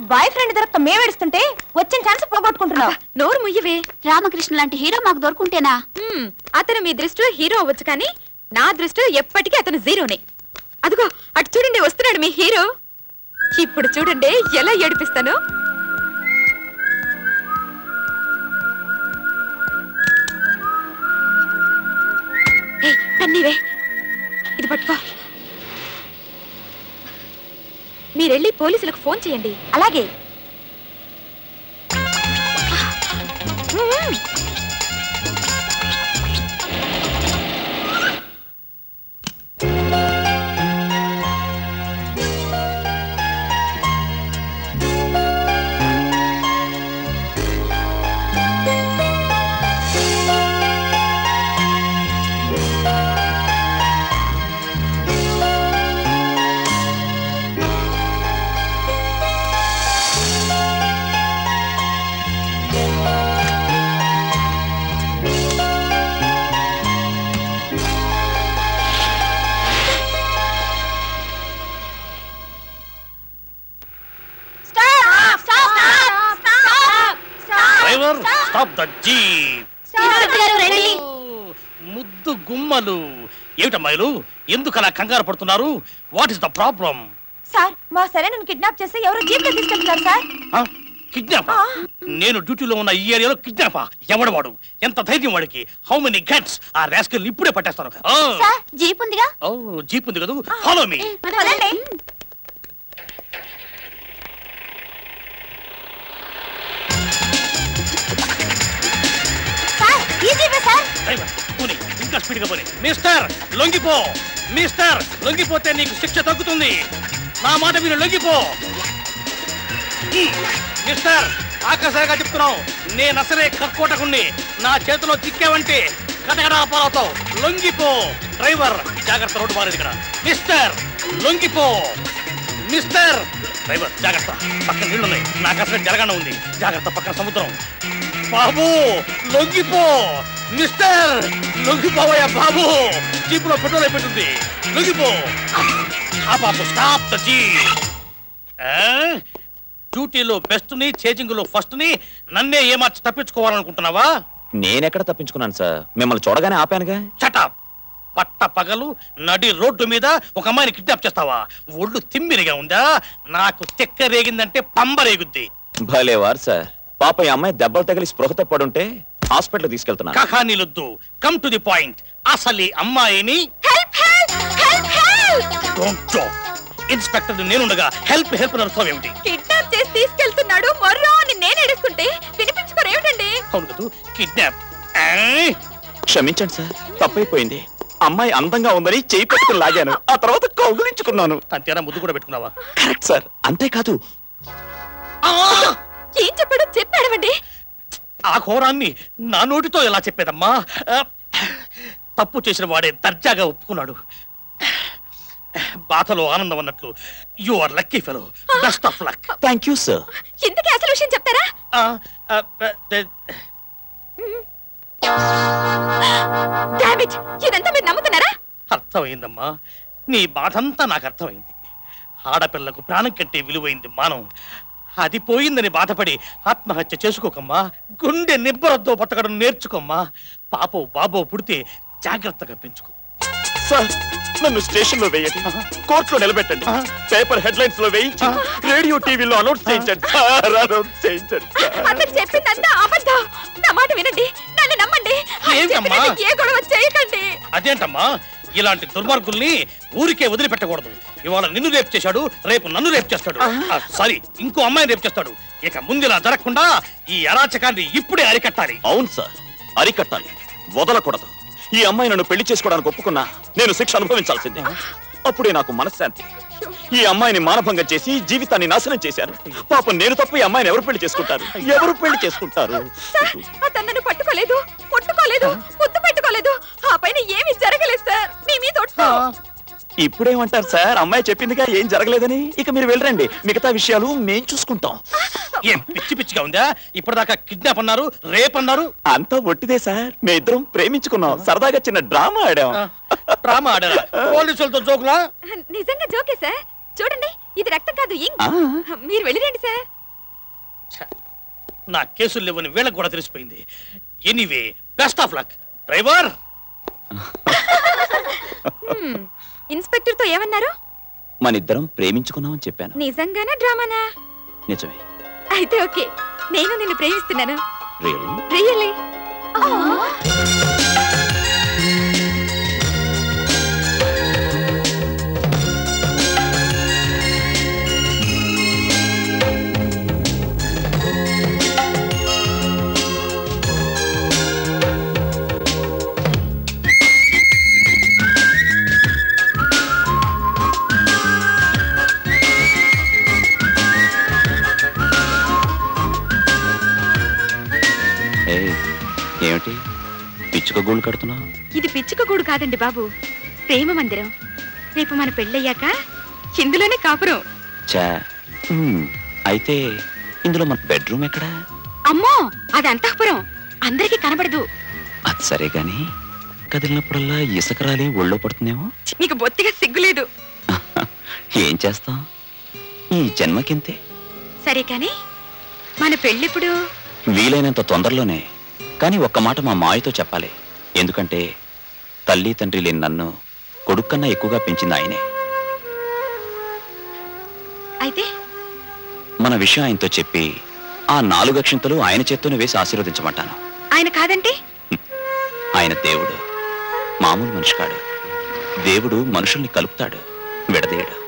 Boy friend దొరక్క మేమేడుస్తుంటే వచ్చిన chance పోగొట్టుకుంటున్నావు నోరు ముయ్యవే రామకృష్ణ లాంటి హీరో మాకు దొరుకుంటేనా హ్మ్, అతను మీ దృష్టిలో హీరో అవ్వచ్చు కానీ నా దృష్టిలో ఎప్పటికీ అతను జీరోనే అదిగో అటు చూడండి వస్తున్నాడు మీ హీరో ఇప్పుడు చూడండి ఎలా ఏడిపిస్తాను ఏయ్, పెన్నీవే ఇది పట్టుకో మీరెళ్ళి పోలీసులకు ఫోన్ చేయండి అలాగే driver stop the jeep inspector గారు రండి ముద్దు గుమ్మలు ఏమిటమ్మాయిలు ఎందుకు అలా కంగారు పడుతున్నారు what is the problem sir మా సరే నన్ను కిడ్నాప్ చేస్తే ఎవరో జీప్ లో తీసుకెళ్తున్నారు సార్ కిడ్నాప్ నేను డ్యూటీలో ఉన్న ఈ ఏరియాలో కిడ్నాప్ ఎవడవాడు ఎంత ధైర్యం వాడికి హౌ మెనీ గట్స్ ఆ రాస్కల్ ఇప్పుడే పట్టేస్తాను సార్ జీప్ ఉందిగా ఓ జీప్ ఉంది కదా ఫాలో మీ పదండి. సార్ ఈ జీపే సార్ డ్రైవర్ పోనీ ఇంకా స్పీడ్ గా పోనీ మిస్టర్ లొంగిపో మిస్టర్ లొంగిపోతే నీకు శిక్ష తగ్గుతుంది నా మాట మీరు లొంగిపో హ్మ్. మిస్టర్ ఆకాశంగా చెప్తున్నావు నేను అసలే కర్కోటకుణ్ణి నా చేతిలో చిక్కావంటే కటకడా పాలవుతావు లొంగిపో డ్రైవర్ జాగ్రత్త రోడ్డు మారేది ఇక్కడ మిస్టర్ లొంగిపో మిస్టర్ డ్రైవర్ జాగ్రత్త పక్కన నీళ్ళున్నాయి నాకు అసలు జరగనే ఉంది జాగ్రత్త పక్కన సముద్రం బాబు లొంగిపో మిస్టర్ లొంగిపోవయ్యా బాబు జీపులో పెట్రోల్ అయిపోతుంది లొంగిపో ఆ బాబు స్టాప్ ద జీప్ డ్యూటీలో బెస్ట్ ని చేజింగ్ లో ఫస్ట్ ని నన్నే ఏమార్చి తప్పించుకోవాలనుకుంటున్నావా నేనెక్కడ తప్పించుకున్నాను సార్ మిమ్మల్ని చూడగానే ఆపానుగా చటప్ పట్ట పగలు నడి రోడ్డు మీద ఒక అమ్మాయిని కిడ్నాప్ చేస్తావా ఒళ్ళు తిమ్మిరిగా ఉందా నాకు తెక్క రేగిందంటే పంబ రేగుద్ది భలేవారు సార్ పాప ఈ అమ్మాయి దెబ్బలు తగిలి స్పృహతో పడుంటే హాస్పిటల్ తీసుకెళ్తున్నా కహానీలొద్దు కమ్ టు ది పాయింట్ అసలు ఈ అమ్మాయిని డోంట్ జోక్ ఇన్స్పెక్టర్ నేనుండగా హెల్ప్ హెల్ప్ నడుస్తావు ఏమిటి కిడ్నాప్ చేసి తీసుకెళ్తున్నాడు మర్రో అని నేను ఏడుస్తుంటే వినిపించుకోరు ఏమిటండి అవును కదూ కిడ్నాప్ క్షమించండి సార్ తప్పైపోయింది అమ్మాయి అందంగా ఉందని చేయి పట్టుకుని లాగాను ఆ తర్వాత కౌగులించుకున్నాను అంతేనా ముద్దు కూడా పెట్టుకున్నావా కరెక్ట్ సార్ అంతేకాదు ఏం చెప్పాడో చెప్పాడమండి ఆ ఘోరాన్ని నా నోటితో ఎలా చెప్పేదమ్మా ఆ, తప్పు చేసిన వాడే దర్జాగా ఒప్పుకున్నాడు బాధలో ఆనందం అన్నట్లు you are lucky fellow best of luck thank you sir ఇంతకీ అసలు విషయం చెప్తారా డామిట్ ఇదంతా మీరు నమ్ముతున్నారా అర్థమైందమ్మా నీ బాధంతా నాకు అర్థమైంది ఆడపిల్లకు ప్రాణం కంటే విలువైంది మానం అది పోయిందని బాధపడి ఆత్మహత్య చేసుకోకమ్మా గుండె నిబ్బరద్దో బతకడం నేర్చుకోమ్మా పాపో బాబో పుడితే జాగ్రత్తగా పెంచుకో సార్ నన్ను స్టేషన్ లో వేయండి కోర్టులో నిలబెట్టండి పేపర్ హెడ్లైన్స్ లో వేయించి రేడియో టీవీలో అనౌన్స్ చేయించండి సార్ అనౌన్స్ చేయించండి సార్ అతను చెప్పిందంతా అబద్ధం నా మాట వినండి నన్ను నమ్మండి ఆయన ఏంటమ్మా? చెప్పినట్టు ఏ గొడవ చేయకండి అదేంటమ్మా ఇలాంటి దుర్మార్గుల్ని ఊరికే వదిలిపెట్టకూడదు ఇవాళ నిన్ను రేపు చేశాడు రేపు నన్ను రేపు చేస్తాడు ఆ, సారీ ఇంకో అమ్మాయిని రేపు చేస్తాడు ఇక ముందు ఇలా జరగకుండా ఈ అరాచకాన్ని ఇప్పుడే అరికట్టాలి అవును సార్ అరికట్టాలి వదలకూడదు ఈ అమ్మాయి నన్ను పెళ్లి చేసుకోవడానికి ఒప్పుకున్నా నేను శిక్ష అనుభవించాల్సిందే అప్పుడే నాకు మనశ్శాంతి ఈ అమ్మాయిని మానభంగం చేసి జీవితాన్ని నాశనం చేశారు పాపం నేను తప్ప ఈ అమ్మాయిని ఎవరు పెళ్లి చేసుకుంటారు ఎవరు పెళ్లి చేసుకుంటారు సార్ అతను నన్ను పట్టుకోలేదు ముట్టుకోలేదు ముద్దు పెట్టుకోలేదు ఆ పైన ఏమీ జరగలేదు సార్ మీ మీద ఒట్టు. ఇప్పుడేమంటారు సార్ అమ్మాయి చెప్పిందిగా ఏం జరగలేదని ఇక మీరు వెళ్ళరండి మిగతా విషయాలు మేం చూసుకుంటాం ఏం పిచ్చి పిచ్చిగా ఉందా ఇప్పటిదాకా కిడ్నాప్ అన్నారు రేప్ అన్నారు అంతా ఒట్టిదే సార్ మీ ఇద్దరం ప్రేమించుకున్నాం సరదాగా చిన్న డ్రామా ఆడాం డ్రామా ఆడారా పోలీసులతో జోకులా నిజంగా జోకే సార్ చూడండి ఇది రక్తం కాదు ఇంక్ ఆ, మీరు వెళ్ళిరండి సార్ ఛ, నా కేసులు లేవని వీళ్ళకి కూడా తెలిసిపోయింది anyway best of luck driver inspector తో ఏమన్నారు మనిద్దరం ప్రేమించుకున్నామని చెప్పాను నిజంగానా డ్రామానా నిజమే అయితే ఓకే నేను నిన్ను ప్రేమిస్తున్నాను రియలీ రియల్లీ ఏ ఏమిటి పిచ్చుక గూళ్ళు కడుతున్నావు ఇది పిచ్చుక గూడు కాదండి బాబు ప్రేమ మందిరం రేపు మన పెళ్ళయ్యాక ఇందులోనే కాపురం చా హ్మ్, అయితే ఇందులో మన బెడ్రూమ్ ఎక్కడా అమ్మో అది అంతఃపురం అందరికీ కనబడదు అది సరే గాని కదిలినప్పుడల్లా ఇసుక రాలి ఒళ్ళో పడుతుందేమో ఛీ, నీకు బొత్తిగా సిగ్గులేదు ఏం చేస్తాం ఈ జన్మకింతే సరే కాని మన పెళ్ళిప్పుడు వీలైనంత తొందరలోనే కానీ ఒక్క మాట మా మాయతో చెప్పాలి ఎందుకంటే తల్లి తండ్రి లేని నన్ను కొడుక్కన్నా ఎక్కువగా పెంచింది ఆయనే అయితే మన విషయం ఆయనతో చెప్పి ఆ నాలుగు అక్షింతలు ఆయన చేత్తోనే వేసి ఆశీర్వదించమంటాను ఆయన కాదంటే ఆయన దేవుడు మామూలు మనిషి కాడు దేవుడు మనుషుల్ని కలుపుతాడు విడదీయడు